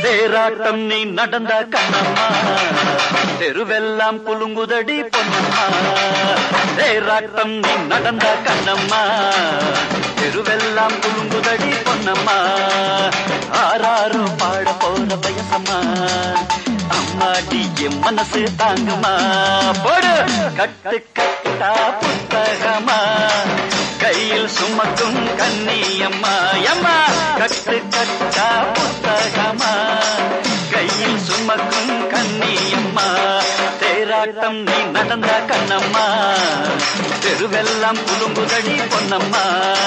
தேராட்டம் நீ நடந்த கண்ணம்மா தெருவெல்லாம் குலுங்குதடி பொன்னம்மா தேராட்டம் நீ நடந்த கண்ணம்மா தெருவெல்லாம் குலுங்குதடி பொன்னம்மா ஆறாறு பாட போற வயசம்மா அம்மாடி என் மனசு தாங்குமா போடு கட்டு கட்டா புத்தகமா கையில் சுமக்கும் கண்ணியம்மா எம்மா கட்டு கட்டா புத்தகமா கையில் சுமக்கும் கண்ணியம்மா தேராட்டம் நீ நடந்த கண்ணம்மா தெருவெல்லாம் குலுங்குதடி பொன்னம்மா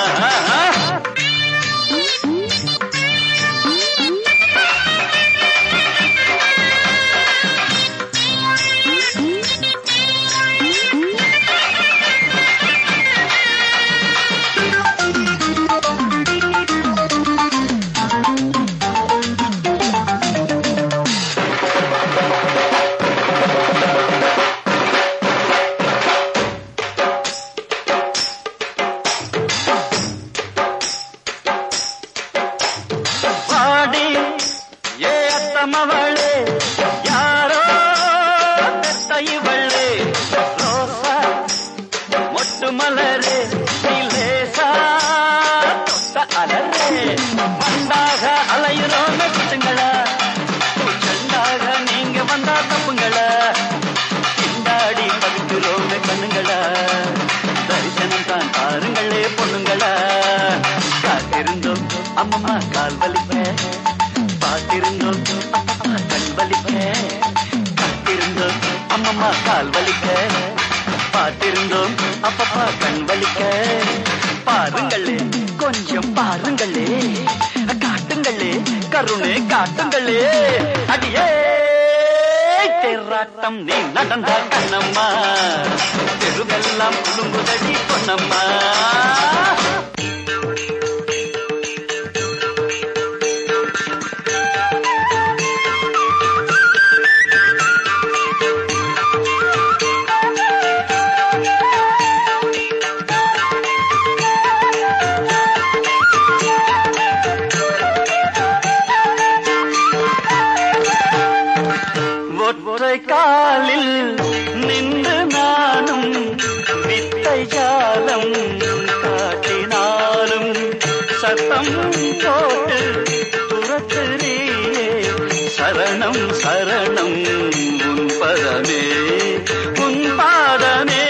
பாடி ஏ அத்தமவளே யாரோ பெத்த இவளே ரோசா மொட்டு மலரே நீலேசா தொட்ட அலரே மண்டாக அலையுறோம் நட்டுங்களா செண்டாக நீங்க வந்தா தப்புங்களா திண்டாடி படுக்கிறோம் கண்ணுங்களா தரிசனம் தான் பாருங்களே பொண்ணுங்களா காத்திருந்தோம் அம்மம்மா கால் வலிப்ப பார்த்திருந்தோம் அப்பப்பா கண் வலிப்ப காத்திருந்தோம் அம்மம்மா கால் வலிக்க பார்த்திருந்தோம் அப்பப்பா கண் வலிக்க பாருங்களே கொஞ்சம் பாருங்களே காட்டுங்களே கருணை காட்டுங்களே அடியே தேராட்டம் நீ நடந்த கண்ணம்மா தெருவெல்லாம் குடும்புதடி பொன்னம்மா ஒற்றை காலில் நின்று நானும் வித்தை ஜாலம் காட்டினாலும் சத்தம் போட்டு துரத்துறியே சரணம் சரணம் உன் பதமே உன் பாதமே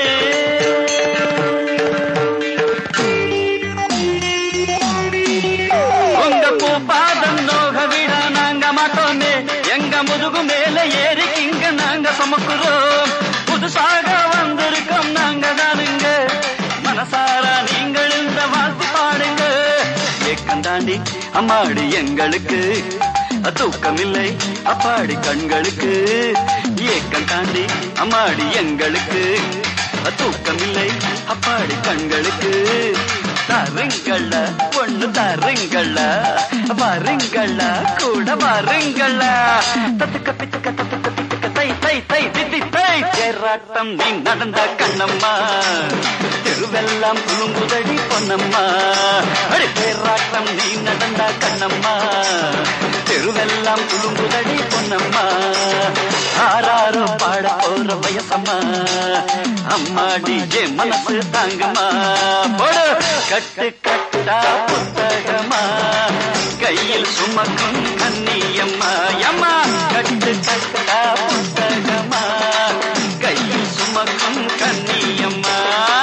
உங்க பூ பாதம் நோக விட நாங்க மாட்டோமே எங்க முதுகு மேல ஏறி இங்க நாங்க சுமக்குறோம் புதுசாக வந்திருக்கோம் நாங்க தானுங்க மனசார நீங்கள் இந்த வாழ்த்து பாடுங்க ஏக்கம் தாண்டி அம்மாடி எங்களுக்கு தூக்கமில்லை அப்பாடி கண்களுக்கு ஏக்கம் தாண்டி அம்மாடி எங்களுக்கு தூக்கமில்லை அப்பாடி கண்களுக்கு தருங்கள பொண்ணு தருங்கள வருங்கள கூட வருங்கள தத்துக்க பித்துக்க தத்துக்க பித்துக்க தை தை தை தித்தி தை தேராட்டம் நீ நடந்த கண்ணம்மா தெருவெல்லாம் குலுங்குதடி பொன்னம்மா அடி தேராட்டம் நீ நடந்த கண்ணம்மா தெருவெல்லாம் குலுங்குதடி பொன்னம்மா ஆறாரோ பாட போற வயசம்மா அம்மாடி என் மனசு தாங்குமா போடு கட்டு கட்டா புத்தகமா கையில் சுமக்கும் கண்ணியம்மா அம்மா கட்டு கட்டா புத்தகமா கையில் சுமக்கும் கண்ணியம்மா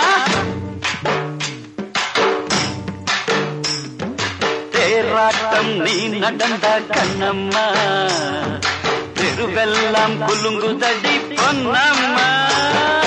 தேராட்டம் நீ நடந்த கண்ணம்மா தெருவெல்லாம் குலுங்குதடி பொன்னம்மா